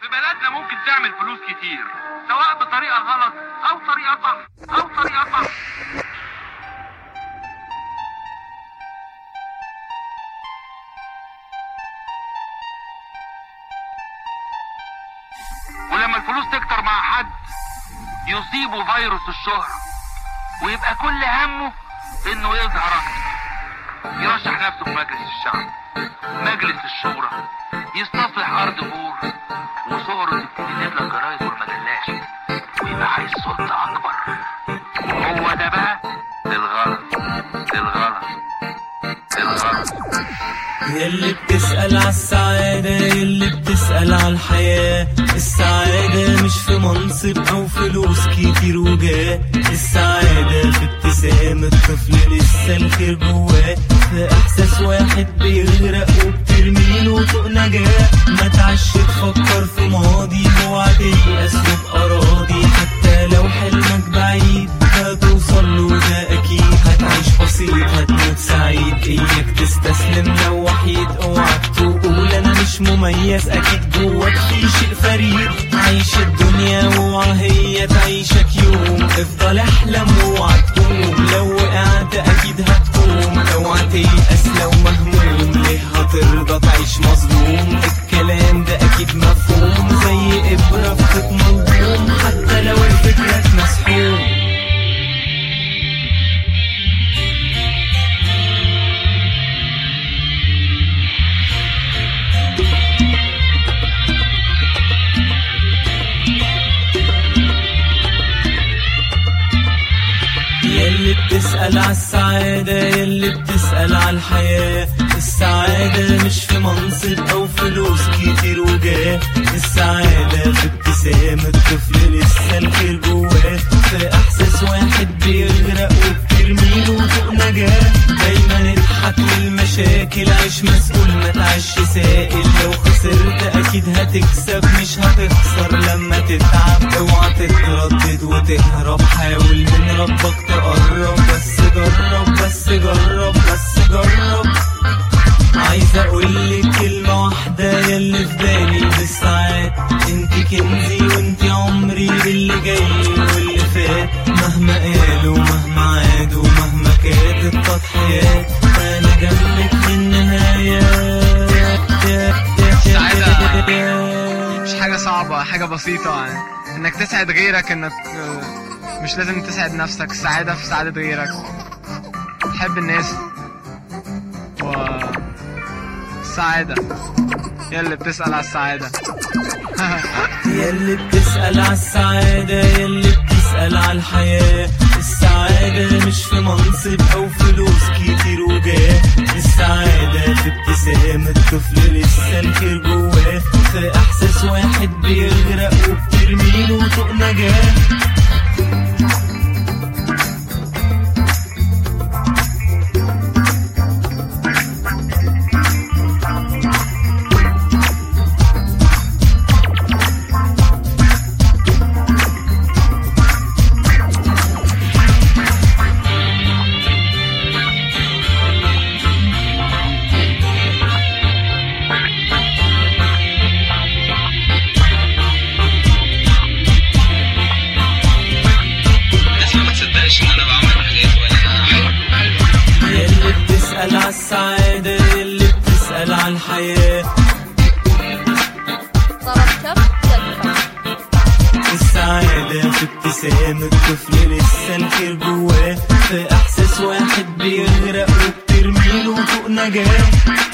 في بلدنا ممكن تعمل فلوس كتير سواء بطريقة غلط أو طريقة صح أو طريقة صح ولما الفلوس تكتر مع حد يصيبه فيروس الشهرة ويبقى كل همه انه يظهر اكتر يرشح نفسه في مجلس الشعب مجلس الشورى يستصلح ارض بور وصوره تبتدي تملى الجرايد والمجلات ويبقى عايز سلطة اكبر وهو ده بقى الغلط الغلط الغلط يلي بتسأل عالسعادة يلي بتسأل عالحياة السعادة مش في منصب أو فلوس كتير وجاه السعادة في ابتسام الطفل لسه الخير جواه في إحساس واحد بيغرق وبترميله طوق نجاة ما تعش تفكر في ماضي اوعى تيأس وبأراضي حتى لو حلمك بعيد هتوصل له ده أكيد هتعيش بسيط هتموت سعيد إياك تستسلم لو وحيد اوعك تقول أنا مش مميز أكيد جواك في شيء فريد عيش الدنيا واوعى هي تعيشك يوم افضل احلم واوعى تقوم لو وقعت أكيد هتقوم اوعى تيأس لو مهموم ليه هترضى تعيش مظلوم الكلام ده أكيد مفهوم زي إبرة في خيط ملضوم حتى لو الفكرة مسحوم يلي بتسأل عالسعادة يلي بتسأل عالحياة السعادة مش في منصب أو فلوس كتير وجاه السعادة في ابتسام الطفل لسه الخير جواه في إحساس واحد بيغرق وبترميله فوق نجاة دايما اضحك للمشاكل عيش مسؤول ما تعيش سائل لو خسرت أكيد هتكسب مش هتخسر لما تتعب اوعى تتردد وتهرب حاول من ربك تقرب بس جرب بس جرب بس جرب عايز اقولك كلمة واحدة ياللي في بالي بالساعات انت كنزي وانت عمري باللي جاي واللي فات مهما قالوا مهما عادوا مهما كانت التضحيات انا جنبك في النهاية مش حاجة صعبة حاجة بسيطة يعني انك تسعد غيرك انك آه، مش لازم تسعد نفسك السعادة في سعادة غيرك تحب الناس و السعادة يلي بتسأل على السعادة يلي بتسأل عالسعادة يلي بتسأل عالحياة السعادة مش في منصب أو فلوس كتير وجاه السعادة في ابتسام الطفل لسه الخير جواه في إحساس واحد بيغرق وبترميله طوق نجاة الناس ما تصدقش ان انا بعمل حاجات ولا يلي بتسأل عالسعادة يلي بتسأل عالحياة ضرب كف تدفع السعادة في ابتسام الطفل لسه الخير جواه في إحساس واحد بيغرق وبترميله فوق نجاة